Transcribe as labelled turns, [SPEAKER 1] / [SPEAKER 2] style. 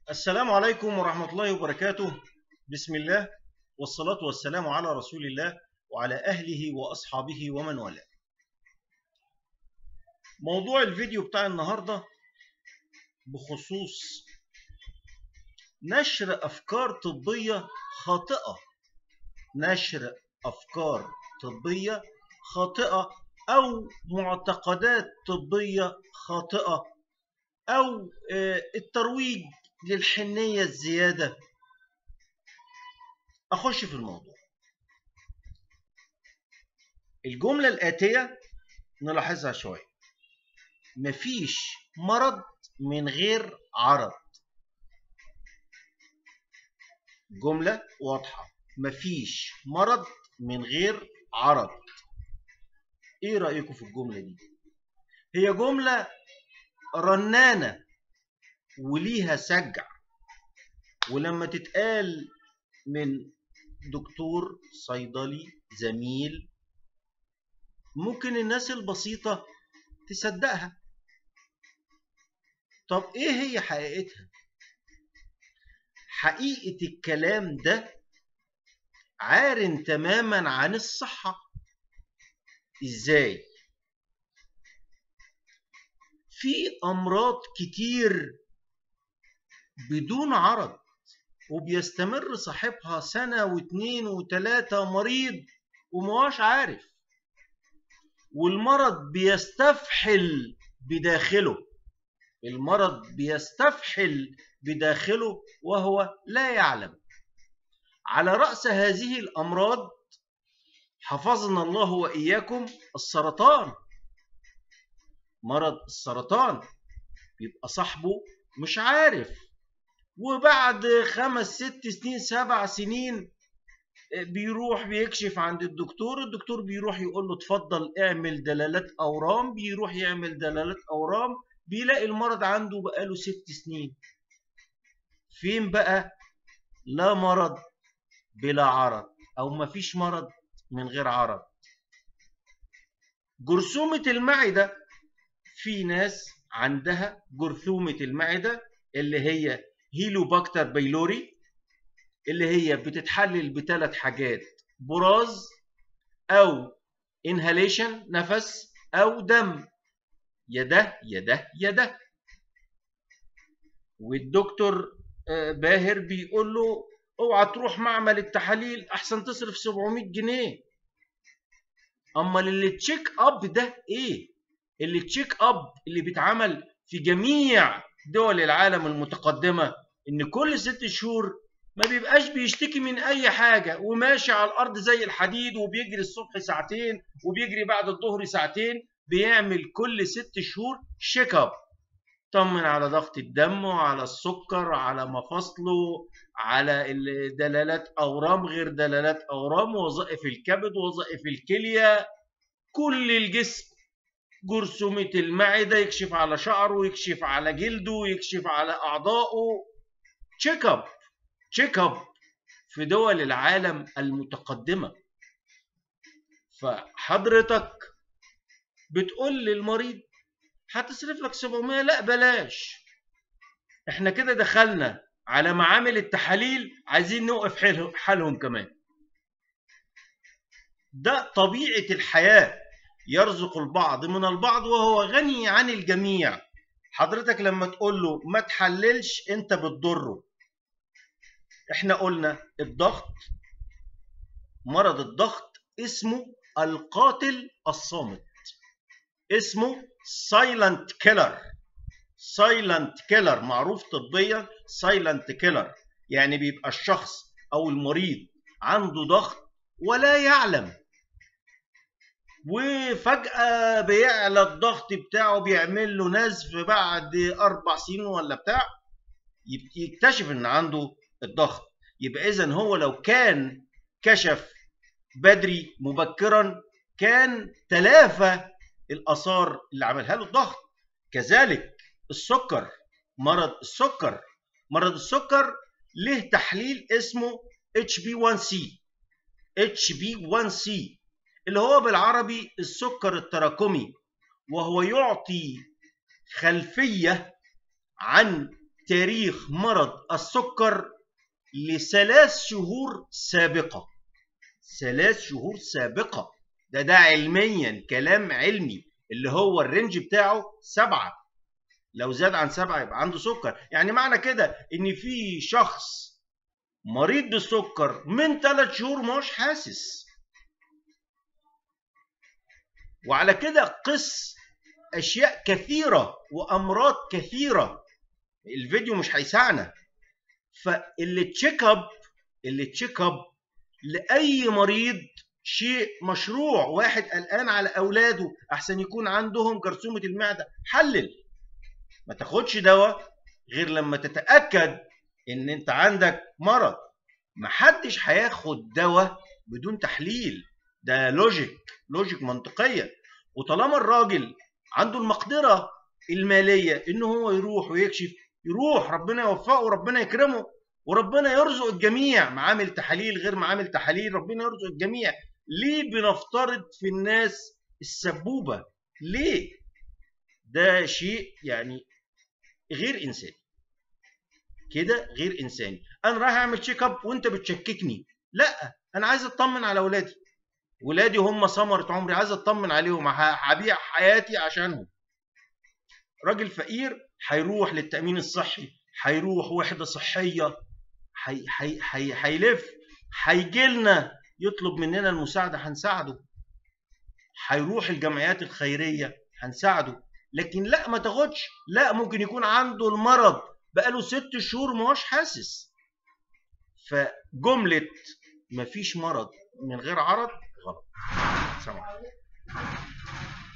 [SPEAKER 1] السلام عليكم ورحمة الله وبركاته بسم الله والصلاة والسلام على رسول الله وعلى أهله وأصحابه ومن والاه موضوع الفيديو بتاع النهاردة بخصوص نشر أفكار طبية خاطئة نشر أفكار طبية خاطئة أو معتقدات طبية خاطئة أو الترويج للحنية الزيادة أخش في الموضوع الجملة الآتية نلاحظها شوية مفيش مرض من غير عرض جملة واضحة مفيش مرض من غير عرض ايه رأيكم في الجملة دي هي جملة رنانة وليها سجع ولما تتقال من دكتور صيدلي زميل ممكن الناس البسيطة تصدقها طب ايه هي حقيقتها حقيقة الكلام ده عار تماما عن الصحة ازاي في امراض كتير بدون عرض وبيستمر صاحبها سنة واتنين وتلاتة مريض ومواش عارف والمرض بيستفحل بداخله المرض بيستفحل بداخله وهو لا يعلم على رأس هذه الأمراض حفظنا الله وإياكم السرطان مرض السرطان بيبقى صاحبه مش عارف وبعد خمس ست سنين سبع سنين بيروح بيكشف عند الدكتور الدكتور بيروح يقول له اتفضل اعمل دلالات اورام بيروح يعمل دلالات اورام بيلاقي المرض عنده بقاله ست سنين فين بقى لا مرض بلا عرض او مفيش مرض من غير عرض جرثومة المعدة في ناس عندها جرثومة المعدة اللي هي هيلوباكتر بيلوري اللي هي بتتحلل بثلاث حاجات براز او انهاليشن نفس او دم يا ده يا ده يا ده والدكتور باهر بيقول له اوعى تروح معمل التحاليل احسن تصرف 700 جنيه امال اللي تشيك اب ده ايه اللي تشيك اب اللي بيتعمل في جميع دول العالم المتقدمه ان كل ست شهور ما بيبقاش بيشتكي من اي حاجه وماشي على الارض زي الحديد وبيجري الصبح ساعتين وبيجري بعد الظهر ساعتين بيعمل كل ست شهور شيك اب طمن على ضغط الدم وعلى السكر على مفاصله على دلالات اورام غير دلالات اورام وظائف الكبد وظائف الكليه كل الجسم جرثومة المعدة يكشف على شعره يكشف على جلده يكشف على أعضائه تشيك اب تشيك اب في دول العالم المتقدمة فحضرتك بتقول للمريض هتصرف لك 700 لا بلاش احنا كده دخلنا على معامل التحاليل عايزين نوقف حالهم كمان ده طبيعة الحياة يرزق البعض من البعض وهو غني عن الجميع حضرتك لما تقول له ما تحللش انت بتضره احنا قلنا الضغط مرض الضغط اسمه القاتل الصامت اسمه سايلنت كيلر سايلنت كيلر معروف طبيا سايلنت كيلر يعني بيبقى الشخص او المريض عنده ضغط ولا يعلم وفجأة بيعلى الضغط بتاعه بيعمل له نزف بعد أربع سنين ولا بتاع يكتشف إن عنده الضغط يبقى إذا هو لو كان كشف بدري مبكرا كان تلافى الآثار اللي عملها له الضغط كذلك السكر مرض السكر مرض السكر له تحليل اسمه HB1C HB1C اللي هو بالعربي السكر التراكمي وهو يعطي خلفية عن تاريخ مرض السكر لثلاث شهور سابقة ثلاث شهور سابقة ده ده علميا كلام علمي اللي هو الرينج بتاعه سبعة لو زاد عن سبعة يبقى عنده سكر يعني معنى كده ان في شخص مريض بالسكر من ثلاث شهور مش حاسس وعلى كده قس اشياء كثيره وامراض كثيره الفيديو مش هيسعنا فاللي تشيك اب اللي تشيك اب لاي مريض شيء مشروع واحد قلقان على اولاده احسن يكون عندهم جرثومه المعده حلل ما تاخدش دواء غير لما تتاكد ان انت عندك مرض محدش هياخد دواء بدون تحليل ده لوجيك لوجيك منطقيه وطالما الراجل عنده المقدره الماليه ان هو يروح ويكشف يروح ربنا يوفقه وربنا يكرمه وربنا يرزق الجميع معامل تحاليل غير معامل تحاليل ربنا يرزق الجميع ليه بنفترض في الناس السبوبه ليه ده شيء يعني غير انساني كده غير انساني انا رايح اعمل تشيك اب وانت بتشككني لا انا عايز اطمن على اولادي ولادي هم ثمرة عمري عايز اطمن عليهم هبيع حياتي عشانهم راجل فقير هيروح للتأمين الصحي هيروح وحدة صحية هيلف هيجي لنا يطلب مننا المساعدة هنساعده هيروح الجمعيات الخيرية هنساعده لكن لا ما تاخدش لا ممكن يكون عنده المرض بقاله ست شهور ما هوش حاسس فجملة مفيش مرض من غير عرض غلط سلام